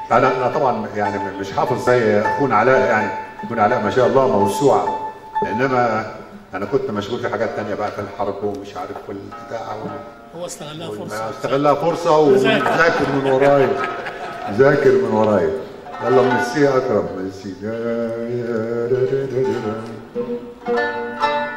انا انا طبعا يعني مش حافظ زي اخونا علاء يعني اخونا علاء ما شاء الله موسوعه انما انا كنت مشغول في حاجات تانية بقى في الحرب ومش عارف والبتاع هو استغلها فرصه استغلها فرصه وذاكر من ورايا ذاكر من ورايا يلا ميرسي يا اكرم ميرسي